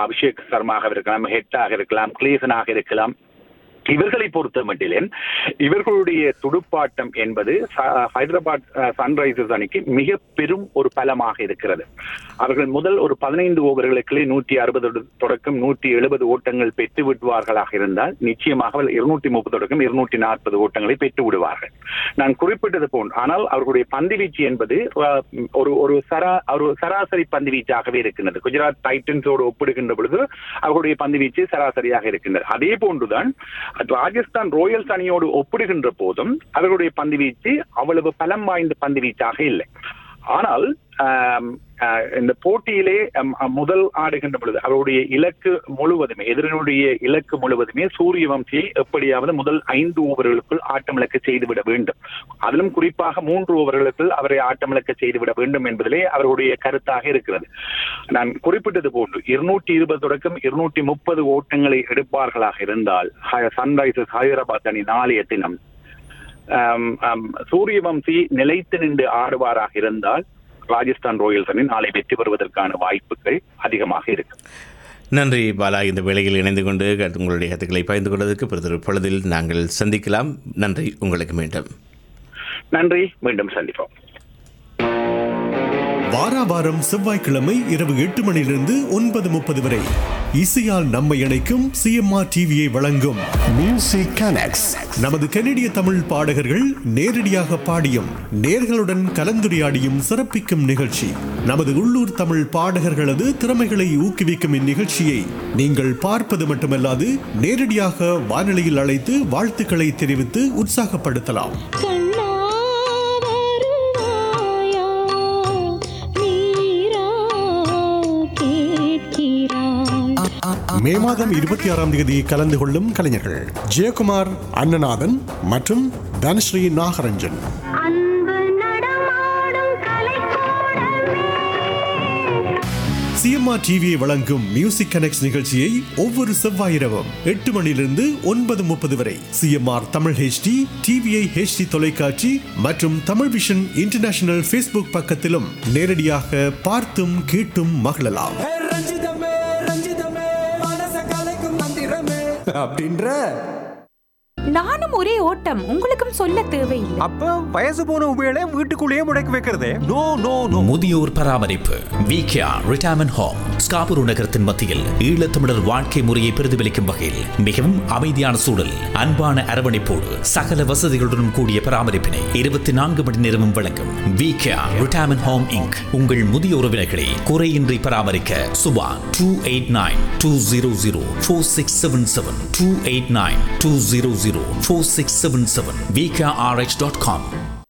அபிஷேக் சர்மாக இருக்கலாம் ஹெட்டாக இருக்கலாம் கிளேசனாக இருக்கலாம் இவர்களை பொறுத்த மட்டிலே இவர்களுடைய துடுப்பாட்டம் என்பது ச- ஹைதராபாத் அஹ், சன்ரைசர்ஸ் அணிக்கு மிக பெரும் ஒரு பலமாக இருக்கிறது அவர்கள் முதல் ஒரு பதினைந்து ஓவர்களுக்குள்ளே நூற்றி அறுபது தொடக்கம் நூற்றி எழுபது ஓட்டங்கள் பெற்று விடுவார்களாக இருந்தால் நிச்சயமாக அவர்கள் இருநூற்றி முப்பது தொடக்கம் இருநூற்றி நாற்பது ஓட்டங்களை பெற்று விடுவார்கள் நான் குறிப்பிட்டது போன்று ஆனால் அவர்களுடைய பந்துவீச்சு என்பது அஹ், ஒரு ஒரு சரா ஒரு சராசரி பந்துவீச்சாகவே இருக்கின்றது குஜராத் டைட்டன்ஸோடு ஒப்பிடுகின்ற பொழுது அவர்களுடைய பந்துவீச்சு சராசரியாக இருக்கின்றது அதே போன்றுதான் ராஜஸ்தான் ராயல்ஸ் அணியோடு ஒப்பிடுகின்ற போதும் அவர்களுடைய பந்துவீச்சு அவ்வளவு பலம் வாய்ந்த பந்துவீச்சாக இல்லை ஆனால் ஆம், ஆஹ், இந்த போட்டியிலே அம், அம், முதல் ஆடுகின்ற பொழுது அவருடைய இலக்கு முழுவதுமே எதிரினுடைய இலக்கு முழுவதுமே சூரிய வம்சியை எப்படியாவது முதல் ஐந்து ஓவர்களுக்குள் ஆட்டமிழக்க செய்துவிட வேண்டும் அதிலும் குறிப்பாக மூன்று ஓவர்களுக்குள் அவரை ஆட்டமிழக்க செய்துவிட வேண்டும் என்பதிலே அவருடைய கருத்தாக இருக்கிறது நான் குறிப்பிட்டது போன்று இருநூற்றி இருபது தொடக்கம் இருநூற்றி முப்பது ஓட்டங்களை எடுப்பார்களாக இருந்தால் சன்ரைசர்ஸ் ஹைதராபாத் அணி நாளைய தினம் ஆம், ஆம், சூரியவம்சி நிலைத்து நின்று ஆடுவாராக இருந்தால் ராஜஸ்தான் ராயல்ஸ் அணி நாளை வெற்றி பெறுவதற்கான வாய்ப்புகள் அதிகமாக இருக்கு நன்றி பாலா இந்த வேளையில் இணைந்து கொண்டு கருத்து- உங்களுடைய கருத்துக்களை பகிர்ந்து கொண்டதற்கு பிறகு பொழுதில் நாங்கள் சந்திக்கலாம் நன்றி உங்களுக்கு மீண்டும் நன்றி மீண்டும் சந்திப்போம் வாராவாரம் செவ்வாய்க்கிழமை இரவு எட்டு மணியிலிருந்து ஒன்பது முப்பது வரை இசையால் நம்மை இணைக்கும் சிஎம்ஆர் டிவியை வழங்கும் மியூசிக் கனெக்ட்ஸ் நமது கனடிய தமிழ் பாடகர்கள் நேரடியாக பாடியும் நேர்களுடன் கலந்துரையாடியும் சிறப்பிக்கும் நிகழ்ச்சி நமது உள்ளூர் தமிழ் பாடகர்களது திறமைகளை ஊக்குவிக்கும் இந்நிகழ்ச்சியை நீங்கள் பார்ப்பது மட்டுமல்லாது நேரடியாக வானொலியில் அழைத்து வாழ்த்துக்களை தெரிவித்து உற்சாகப்படுத்தலாம் கண்ணா வருவாயா நீரா கேட்கிறாய் மே மாதம் இருபத்தி ஆறாம் தேதி கலந்து கொள்ளும் கலைஞர்கள் ஜெயக்குமார் அண்ணநாதன் மற்றும் தனஸ்ரீ நாகரஞ்சன் அன்பு நடமாடும் கலைக்கூடமே சிஎம்ஆர் டிவியை வழங்கும் மியூசிக் கனெக்ட் நிகழ்ச்சியை ஒவ்வொரு செவ்வாய் இரவும் எட்டு மணியிலிருந்து ஒன்பது முப்பது வரை CMR Tamil HD TVI HD தொலைக்காட்சி மற்றும் தமிழ் விஷன் இன்டர்நேஷனல் ஃபேஸ்புக் பக்கத்திலும் நேரடியாக பார்த்தும் கேட்டும் மகிழலாம் ஏ ரஞ்சிதமே ரஞ்சிதமே மனச கலைக்கும் மந்திரமே அப்படின்ற நானும் ஒரே ஓட்டம் உங்களுக்கும் சொல்ல தேவையில்லை அப்ப வயசு போன உபயோக வீட்டுக்குள்ளேயே முடக்கி வைக்கிறதே நோ நோ நோ முதியோர் பராமரிப்பு விகேஆர் ரிட்டையர்மெண்ட் ஹோம் ஸ்காபூர் நகரத்தின் மத்தியில் ஈழத்தமிழர் வாழ்க்கை முறையை பிரதிபலிக்கும் வகையில் மிகவும் அமைதியான சூழல் அன்பான அரவணைப்போடு சகல வசதிகளுடன் கூடிய பராமரிப்பினை இருபத்தி நான்கு மணி நேரமும் வழங்கும் விகேஆர் ரிட்டையர்மெண்ட் ஹோம் இங்க் உங்கள் முதிய உறவினர்களை குறையின்றி பராமரிக்க Subha two eight nine two zero zero four six seven seven two eight nine two zero zero four six seven seven VKRH dot com